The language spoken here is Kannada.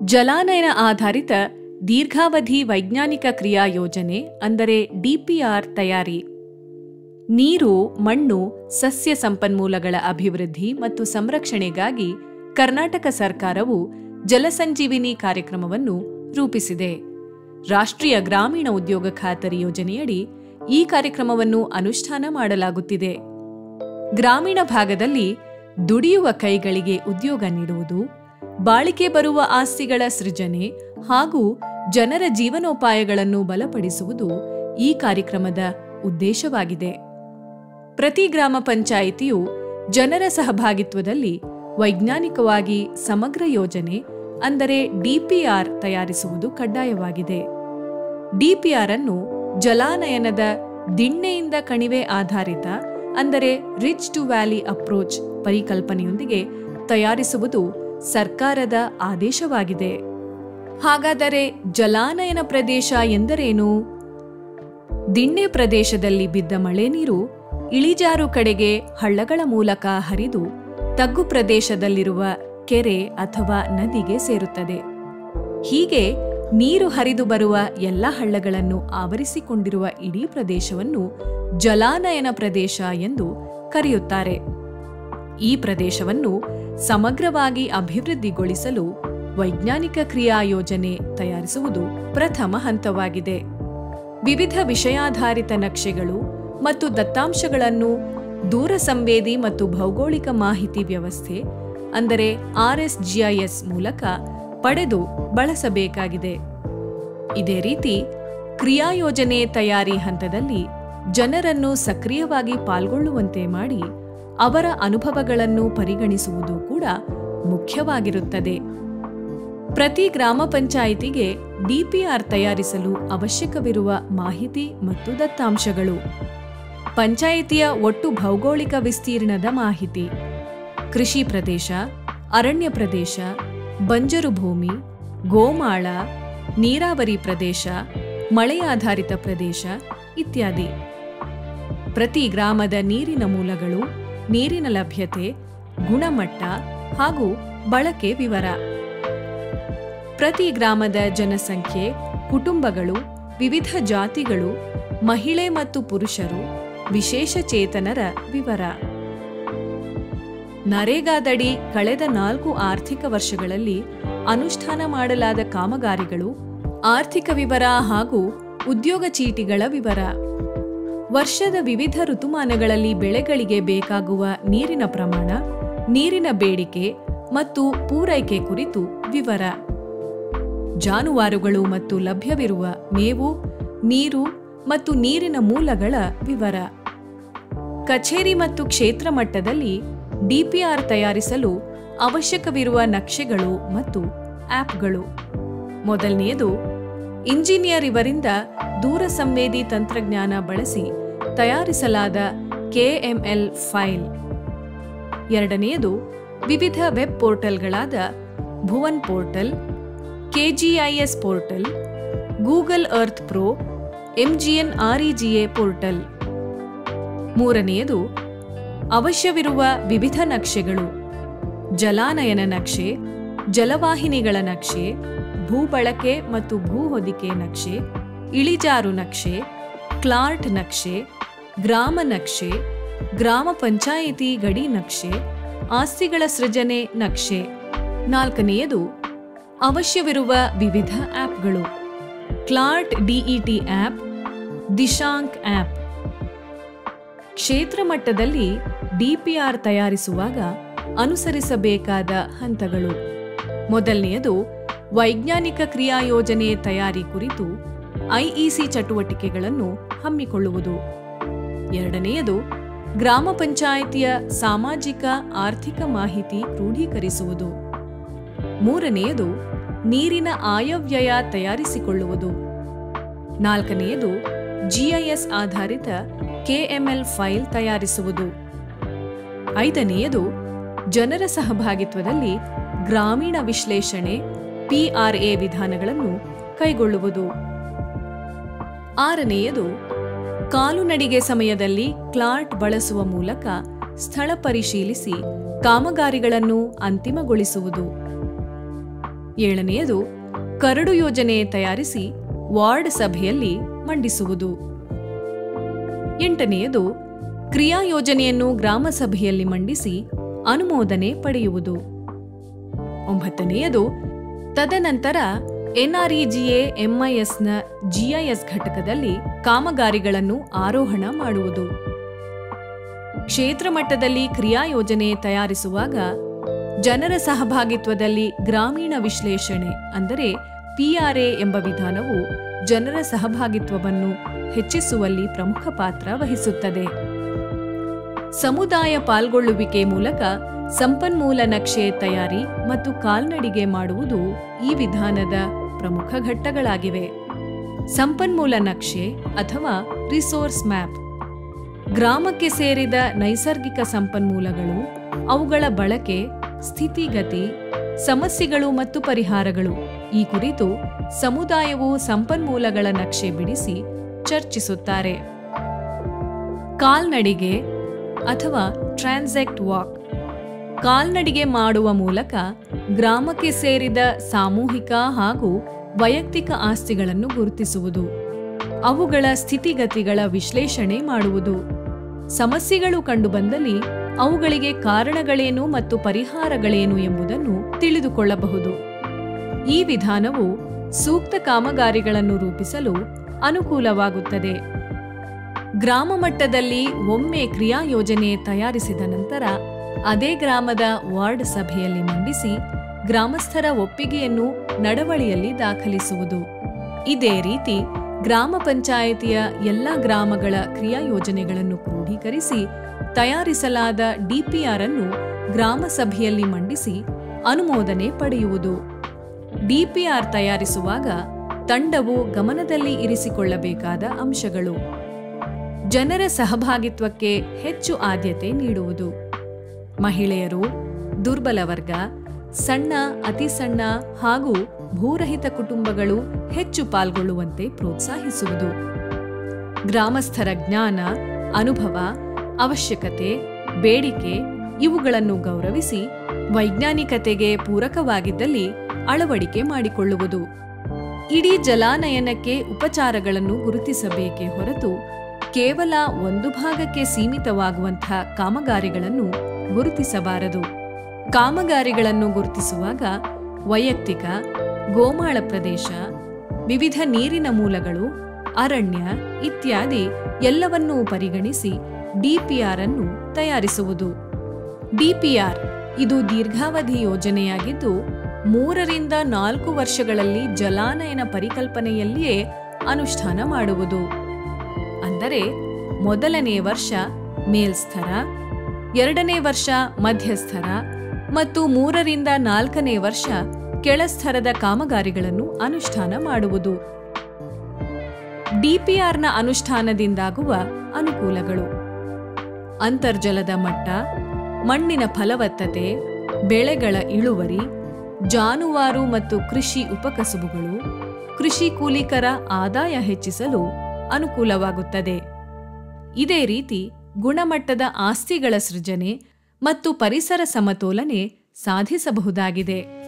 ಜಲಾನಯನ ಆಧಾರಿತ ದೀರ್ಘಾವಧಿ ವೈಜ್ಞಾನಿಕ ಕ್ರಿಯಾ ಯೋಜನೆ ಅಂದರೆ ಡಿಪಿಆರ್ ತಯಾರಿ ನೀರು ಮಣ್ಣು ಸಸ್ಯ ಸಂಪನ್ಮೂಲಗಳ ಅಭಿವೃದ್ಧಿ ಮತ್ತು ಸಂರಕ್ಷಣೆಗಾಗಿ ಕರ್ನಾಟಕ ಸರ್ಕಾರವು ಜಲಸಂಜೀವಿನಿ ಕಾರ್ಯಕ್ರಮವನ್ನು ರೂಪಿಸಿದೆ ರಾಷ್ಟ್ರೀಯ ಗ್ರಾಮೀಣ ಉದ್ಯೋಗ ಖಾತರಿ ಯೋಜನೆಯಡಿ ಈ ಕಾರ್ಯಕ್ರಮವನ್ನು ಅನುಷ್ಠಾನ ಮಾಡಲಾಗುತ್ತಿದೆ ಗ್ರಾಮೀಣ ಭಾಗದಲ್ಲಿ ದುಡಿಯುವ ಕೈಗಳಿಗೆ ಉದ್ಯೋಗ ನೀಡುವುದು ಬಾಳಿಕೆ ಬರುವ ಆಸ್ತಿಗಳ ಸೃಜನೆ ಹಾಗೂ ಜನರ ಜೀವನೋಪಾಯಗಳನ್ನು ಬಲಪಡಿಸುವುದು ಈ ಕಾರ್ಯಕ್ರಮದ ಉದ್ದೇಶವಾಗಿದೆ ಪ್ರತಿ ಗ್ರಾಮ ಪಂಚಾಯಿತಿಯು ಜನರ ಸಹಭಾಗಿತ್ವದಲ್ಲಿ ವೈಜ್ಞಾನಿಕವಾಗಿ ಸಮಗ್ರ ಯೋಜನೆ ಅಂದರೆ ಡಿಪಿಆರ್ ತಯಾರಿಸುವುದು ಕಡ್ಡಾಯವಾಗಿದೆ ಡಿಪಿಆರ್ ಅನ್ನು ಜಲಾನಯನದ ದಿಣ್ಣೆಯಿಂದ ಕಣಿವೆ ಆಧಾರಿತ ಅಂದರೆ ರಿಚ್ ಟು ವ್ಯಾಲಿ ಅಪ್ರೋಚ್ ಪರಿಕಲ್ಪನೆಯೊಂದಿಗೆ ತಯಾರಿಸುವುದು ಸರ್ಕಾರದ ಆದೇಶವಾಗಿದೆ ಹಾಗಾದರೆ ಜಲಾನಯನ ಪ್ರದೇಶ ಎಂದರೇನು ದಿಣ್ಣೆ ಪ್ರದೇಶದಲ್ಲಿ ಬಿದ್ದ ಮಳೆ ನೀರು ಇಳಿಜಾರು ಕಡೆಗೆ ಹಳ್ಳಗಳ ಮೂಲಕ ಹರಿದು ತಗ್ಗು ಪ್ರದೇಶದಲ್ಲಿರುವ ಕೆರೆ ಅಥವಾ ನದಿಗೆ ಸೇರುತ್ತದೆ ಹೀಗೆ ನೀರು ಹರಿದು ಬರುವ ಎಲ್ಲ ಹಳ್ಳಗಳನ್ನು ಆವರಿಸಿಕೊಂಡಿರುವ ಇಡೀ ಪ್ರದೇಶವನ್ನು ಜಲಾನಯನ ಪ್ರದೇಶ ಎಂದು ಕರೆಯುತ್ತಾರೆ ಈ ಪ್ರದೇಶವನ್ನು ಸಮಗ್ರವಾಗಿ ಅಭಿವೃದ್ಧಿಗೊಳಿಸಲು ವೈಜ್ಞಾನಿಕ ಕ್ರಿಯಾ ಯೋಜನೆ ತಯಾರಿಸುವುದು ಪ್ರಥಮ ಹಂತವಾಗಿದೆ ವಿವಿಧ ವಿಷಯಾಧಾರಿತ ನಕ್ಷೆಗಳು ಮತ್ತು ದತ್ತಾಂಶಗಳನ್ನು ದೂರ ಸಂವೇದಿ ಮತ್ತು ಭೌಗೋಳಿಕ ಮಾಹಿತಿ ವ್ಯವಸ್ಥೆ ಅಂದರೆ ಆರ್ಎಸ್ಜಿಐಎಸ್ ಮೂಲಕ ಪಡೆದು ಬಳಸಬೇಕಾಗಿದೆ ಇದೇ ರೀತಿ ಕ್ರಿಯಾಯೋಜನೆ ತಯಾರಿ ಹಂತದಲ್ಲಿ ಜನರನ್ನು ಸಕ್ರಿಯವಾಗಿ ಪಾಲ್ಗೊಳ್ಳುವಂತೆ ಮಾಡಿ ಅವರ ಅನುಭವಗಳನ್ನು ಪರಿಗಣಿಸುವುದು ಕೂಡ ಮುಖ್ಯವಾಗಿರುತ್ತದೆ ಪ್ರತಿ ಗ್ರಾಮ ಪಂಚಾಯಿತಿಗೆ ಡಿಪಿಆರ್ ತಯಾರಿಸಲು ಅವಶ್ಯಕವಿರುವ ಮಾಹಿತಿ ಮತ್ತು ದತ್ತಾಂಶಗಳು ಪಂಚಾಯಿತಿಯ ಒಟ್ಟು ಭೌಗೋಳಿಕ ವಿಸ್ತೀರ್ಣದ ಮಾಹಿತಿ ಕೃಷಿ ಪ್ರದೇಶ ಅರಣ್ಯ ಪ್ರದೇಶ ಬಂಜರು ಭೂಮಿ ಗೋಮಾಳ ನೀರಾವರಿ ಪ್ರದೇಶ ಮಳೆಯಾಧಾರಿತ ಪ್ರದೇಶ ಇತ್ಯಾದಿ ಪ್ರತಿ ಗ್ರಾಮದ ನೀರಿನ ಮೂಲಗಳು ನೀರಿನ ಲಭ್ಯತೆ ಗುಣಮಟ್ಟ ಹಾಗೂ ಬಳಕೆ ವಿವರ ಪ್ರತಿ ಗ್ರಾಮದ ಜನಸಂಖ್ಯೆ ಕುಟುಂಬಗಳು ವಿವಿಧ ಜಾತಿಗಳು ಮಹಿಳೆ ಮತ್ತು ಪುರುಷರು ವಿಶೇಷ ಚೇತನರ ವಿವರ ನರೇಗಾದಡಿ ಕಳೆದ ನಾಲ್ಕು ಆರ್ಥಿಕ ವರ್ಷಗಳಲ್ಲಿ ಅನುಷ್ಠಾನ ಮಾಡಲಾದ ಕಾಮಗಾರಿಗಳು ಆರ್ಥಿಕ ವಿವರ ಹಾಗೂ ಉದ್ಯೋಗ ಚೀಟಿಗಳ ವಿವರ ವರ್ಷದ ವಿವಿಧ ಋತುಮಾನಗಳಲ್ಲಿ ಬೆಳೆಗಳಿಗೆ ಬೇಕಾಗುವ ನೀರಿನ ಪ್ರಮಾಣ ನೀರಿನ ಬೇಡಿಕೆ ಮತ್ತು ಪೂರೈಕೆ ಕುರಿತು ವಿವರ ಜಾನುವಾರುಗಳು ಮತ್ತು ಲಭ್ಯವಿರುವ ಮೇವು ನೀರು ಮತ್ತು ನೀರಿನ ಮೂಲಗಳ ವಿವರ ಕಚೇರಿ ಮತ್ತು ಕ್ಷೇತ್ರ ಮಟ್ಟದಲ್ಲಿ ಡಿಪಿಆರ್ ತಯಾರಿಸಲು ಅವಶ್ಯಕವಿರುವ ನಕ್ಷೆಗಳು ಮತ್ತು ಆಪ್ಗಳು ಮೊದಲನೆಯದು ಇಂಜಿನಿಯರ್ ಇವರಿಂದ ದೂರ ಸಂವೇದಿ ತಂತ್ರಜ್ಞಾನ ಬಳಸಿ ತಯಾರಿಸಲಾದ ಕೆಎಂಎಲ್ ಫೈಲ್ ಎರಡನೆಯದು ವಿವಿಧ ವೆಬ್ ಪೋರ್ಟಲ್ಗಳಾದ Bhuvan portal KGIS portal Google Earth Pro MGNREGA portal ಮೂರನೆಯದು ಅವಶ್ಯವಿರುವ ವಿವಿಧ ನಕ್ಷೆಗಳು ಜಲಾನಯನ ನಕ್ಷೆ ಜಲವಾಹಿನಿಗಳ ನಕ್ಷೆ ಭೂಬಳಕೆ ಮತ್ತು ಭೂಹೊದಿಕೆ ನಕ್ಷೆ ಇಳಿಜಾರು ನಕ್ಷೆ ಕ್ಲಾರ್ಟ್ ನಕ್ಷೆ ಗ್ರಾಮ ನಕ್ಷೆ ಗ್ರಾಮ ಪಂಚಾಯಿತಿ ಗಡಿ ನಕ್ಷೆ ಆಸ್ತಿಗಳ ಸೃಜನೆ ನಕ್ಷೆ ನಾಲ್ಕನೆಯದು ಅವಶ್ಯವಿರುವ ವಿವಿಧ ಆಪ್ಗಳು CLART DET app Dishank app ಕ್ಷೇತ್ರ ಮಟ್ಟದಲ್ಲಿ ಡಿಪಿಆರ್ ತಯಾರಿಸುವಾಗ ಅನುಸರಿಸಬೇಕಾದ ಹಂತಗಳು ಮೊದಲನೆಯದು ವೈಜ್ಞಾನಿಕ ಕ್ರಿಯಾ ಯೋಜನೆ ತಯಾರಿ ಕುರಿತು ಐಇಸಿ ಚಟುವಟಿಕೆಗಳನ್ನು ಹಮ್ಮಿಕೊಳ್ಳುವುದು ಎರಡನೆಯದು ಗ್ರಾಮ ಪಂಚಾಯಿತಿಯ ಸಾಮಾಜಿಕ ಆರ್ಥಿಕ ಮಾಹಿತಿ ಕ್ರೋಢೀಕರಿಸುವುದು ಮೂರನೆಯದು ನೀರಿನ ಆಯವ್ಯಯ ತಯಾರಿಸಿಕೊಳ್ಳುವುದು ನಾಲ್ಕನೆಯದು ಜಿಐಎಸ್ ಆಧಾರಿತ ಕೆಎಂಎಲ್ ಫೈಲ್ ತಯಾರಿಸುವುದು ಐದನೆಯದು ಜನರ ಸಹಭಾಗಿತ್ವದಲ್ಲಿ ಗ್ರಾಮೀಣ ವಿಶ್ಲೇಷಣೆ ಪಿಆರ್ಎ ವಿಧಾನಗಳನ್ನು ಕೈಗೊಳ್ಳುವುದು ಆರನೆಯದು ಕಾಲುನಡಿಗೆ ಸಮಯದಲ್ಲಿ ಕ್ಲಾರ್ಟ್ ಬಳಸುವ ಮೂಲಕ ಸ್ಥಳ ಪರಿಶೀಲಿಸಿ ಕಾಮಗಾರಿಗಳನ್ನು ಅಂತಿಮಗೊಳಿಸುವುದು ಏಳನೆಯದು ಕರಡು ಯೋಜನೆ ತಯಾರಿಸಿ ವಾರ್ಡ್ ಸಭೆಯಲ್ಲಿ ಮಂಡಿಸುವುದು ಎಂಟನೆಯದು ಕ್ರಿಯಾ ಯೋಜನೆಯನ್ನು ಗ್ರಾಮ ಸಭೆಯಲ್ಲಿ ಮಂಡಿಸಿ ಅನುಮೋದನೆ ಪಡೆಯುವುದು ಒಂಬತ್ತನೆಯದು ತದನಂತರ ಎನ್ಆರ್ಇಜಿಎ ಎಂಐಎಸ್ನ ಜಿಐಎಸ್ ಘಟಕದಲ್ಲಿ ಕಾಮಗಾರಿಗಳನ್ನು ಆರೋಹಣ ಮಾಡುವುದು ಕ್ಷೇತ್ರ ಮಟ್ಟದಲ್ಲಿ ಕ್ರಿಯಾ ಯೋಜನೆ ತಯಾರಿಸುವಾಗ ಜನರ ಸಹಭಾಗಿತ್ವದಲ್ಲಿ ಗ್ರಾಮೀಣ ವಿಶ್ಲೇಷಣೆ ಅಂದರೆ ಪಿಆರ್ಎ ಎಂಬ ವಿಧಾನವು ಜನರ ಸಹಭಾಗಿತ್ವವನ್ನು ಹೆಚ್ಚಿಸುವಲ್ಲಿ ಪ್ರಮುಖ ಪಾತ್ರ ವಹಿಸುತ್ತದೆ ಸಮುದಾಯ ಪಾಲ್ಗೊಳ್ಳುವಿಕೆ ಮೂಲಕ ಸಂಪನ್ಮೂಲ ನಕ್ಷೆ ತಯಾರಿ ಮತ್ತು ಕಾಲ್ನಡಿಗೆ ಮಾಡುವುದು ಈ ವಿಧಾನದ ಪ್ರಮುಖ ಘಟ್ಟಗಳಾಗಿವೆ ಸಂಪನ್ಮೂಲ ನಕ್ಷೆ ಅಥವಾ ರಿಸೋರ್ಸ್ ಮ್ಯಾಪ್ ಗ್ರಾಮಕ್ಕೆ ಸೇರಿದ ನೈಸರ್ಗಿಕ ಸಂಪನ್ಮೂಲಗಳು ಅವುಗಳ ಬಳಕೆ ಸ್ಥಿತಿಗತಿ ಸಮಸ್ಯೆಗಳು ಮತ್ತು ಪರಿಹಾರಗಳು ಈ ಕುರಿತು ಸಮುದಾಯವು ಸಂಪನ್ಮೂಲಗಳ ನಕ್ಷೆ ಬಿಡಿಸಿ ಚರ್ಚಿಸುತ್ತಾರೆ ಕಾಲ್ನಡಿಗೆ ಅಥವಾ ಟ್ರಾನ್ಸಾಕ್ಟ್ ವಾಕ್ ಕಾಲ್ನಡಿಗೆ ಮಾಡುವ ಮೂಲಕ ಗ್ರಾಮಕ್ಕೆ ಸೇರಿದ ಸಾಮೂಹಿಕ ಹಾಗೂ ವೈಯಕ್ತಿಕ ಆಸ್ತಿಗಳನ್ನು ಗುರುತಿಸುವುದು ಅವುಗಳ ಸ್ಥಿತಿಗತಿಗಳ ವಿಶ್ಲೇಷಣೆ ಮಾಡುವುದು ಸಮಸ್ಯೆಗಳು ಕಂಡುಬಂದಲ್ಲಿ ಅವುಗಳಿಗೆ ಕಾರಣಗಳೇನು ಮತ್ತು ಪರಿಹಾರಗಳೇನು ಎಂಬುದನ್ನು ತಿಳಿದುಕೊಳ್ಳಬಹುದು ಈ ವಿಧಾನವು ಸೂಕ್ತ ಕಾಮಗಾರಿಗಳನ್ನು ರೂಪಿಸಲು ಅನುಕೂಲವಾಗುತ್ತದೆ ಗ್ರಾಮ ಮಟ್ಟದಲ್ಲಿ ಒಮ್ಮೆ ಕ್ರಿಯಾ ಯೋಜನೆ ತಯಾರಿಸಿದ ನಂತರ ಅದೇ ಗ್ರಾಮದ ವಾರ್ಡ್ ಸಭೆಯಲ್ಲಿ ಮಂಡಿಸಿ ಗ್ರಾಮಸ್ಥರ ಒಪ್ಪಿಗೆಯನ್ನು ನಡವಳಿಯಲ್ಲಿ ದಾಖಲಿಸುವುದು ಇದೇ ರೀತಿ ಗ್ರಾಮ ಪಂಚಾಯಿತಿಯ ಎಲ್ಲ ಗ್ರಾಮಗಳ ಕ್ರಿಯಾ ಯೋಜನೆಗಳನ್ನು ಕ್ರೋಢೀಕರಿಸಿ ತಯಾರಿಸಲಾದ ಡಿಪಿಆರ್ ಅನ್ನು ಗ್ರಾಮ ಸಭೆಯಲ್ಲಿ ಮಂಡಿಸಿ ಅನುಮೋದನೆ ಪಡೆಯುವುದು ಡಿಪಿಆರ್ ತಯಾರಿಸುವಾಗ ತಂಡವು ಗಮನದಲ್ಲಿ ಇರಿಸಿಕೊಳ್ಳಬೇಕಾದ ಅಂಶಗಳು ಜನರ ಸಹಭಾಗಿತ್ವಕ್ಕೆ ಹೆಚ್ಚು ಆದ್ಯತೆ ನೀಡುವುದು ಮಹಿಳೆಯರು ದುರ್ಬಲ ವರ್ಗ ಸಣ್ಣ ಅತಿ ಸಣ್ಣ ಹಾಗೂ ಭೂರಹಿತ ಕುಟುಂಬಗಳು ಹೆಚ್ಚು ಪಾಲ್ಗೊಳ್ಳುವಂತೆ ಪ್ರೋತ್ಸಾಹಿಸುವುದು ಗ್ರಾಮಸ್ಥರ ಜ್ಞಾನ ಅನುಭವ ಅವಶ್ಯಕತೆ ಬೇಡಿಕೆ ಇವುಗಳನ್ನು ಗೌರವಿಸಿ ವೈಜ್ಞಾನಿಕತೆಗೆ ಪೂರಕವಾಗಿದ್ದಲ್ಲಿ ಅಳವಡಿಕೆ ಮಾಡಿಕೊಳ್ಳುವುದು ಇಡೀ ಜಲಾನಯನಕ್ಕೆ ಉಪಚಾರಗಳನ್ನು ಗುರುತಿಸಬೇಕೇ ಹೊರತು ಕೇವಲ ಒಂದು ಭಾಗಕ್ಕೆ ಸೀಮಿತವಾಗುವಂತಹ ಕಾಮಗಾರಿಗಳನ್ನು ಗುರುತಿಸಬಾರದು ಕಾಮಗಾರಿಗಳನ್ನು ಗುರುತಿಸುವಾಗ ವೈಯಕ್ತಿಕ ಗೋಮಾಳ ಪ್ರದೇಶ ವಿವಿಧ ನೀರಿನ ಮೂಲಗಳು ಅರಣ್ಯ ಇತ್ಯಾದಿ ಎಲ್ಲವನ್ನೂ ಪರಿಗಣಿಸಿ ಡಿಪಿಆರ್ ಅನ್ನು ತಯಾರಿಸುವುದು ಡಿಪಿಆರ್ ಇದು ದೀರ್ಘಾವಧಿ ಯೋಜನೆಯಾಗಿದ್ದು ಮೂರರಿಂದ ನಾಲ್ಕು ವರ್ಷಗಳಲ್ಲಿ ಜಲಾನಯನ ಪರಿಕಲ್ಪನೆಯಲ್ಲಿಯೇ ಅನುಷ್ಠಾನ ಮಾಡುವುದು ಅಂದರೆ ಮೊದಲನೇ ವರ್ಷ ಮೇಲ್ಸ್ಥರ ಎರಡನೇ ವರ್ಷ ಮಧ್ಯಸ್ಥರ ಮತ್ತು ಮೂರರಿಂದ ನಾಲ್ಕನೇ ವರ್ಷ ಕೆಳಸ್ಥರದ ಕಾಮಗಾರಿಗಳನ್ನು ಅನುಷ್ಠಾನ ಮಾಡುವುದು ಡಿಪಿಆರ್ನ ಅನುಷ್ಠಾನದಿಂದಾಗುವ ಅನುಕೂಲಗಳು ಅಂತರ್ಜಲದ ಮಟ್ಟ ಮಣ್ಣಿನ ಫಲವತ್ತತೆ ಬೆಳೆಗಳ ಇಳುವರಿ ಜಾನುವಾರು ಮತ್ತು ಕೃಷಿ ಉಪಕಸುಬುಗಳು ಕೃಷಿ ಕೂಲಿಕರ ಆದಾಯ ಹೆಚ್ಚಿಸಲು ಅನುಕೂಲವಾಗುತ್ತದೆ ಇದೇ ರೀತಿ ಗುಣಮಟ್ಟದ ಆಸ್ತಿಗಳ ಸೃಜನೆ ಮತ್ತು ಪರಿಸರ ಸಮತೋಲನೆ ಸಾಧಿಸಬಹುದಾಗಿದೆ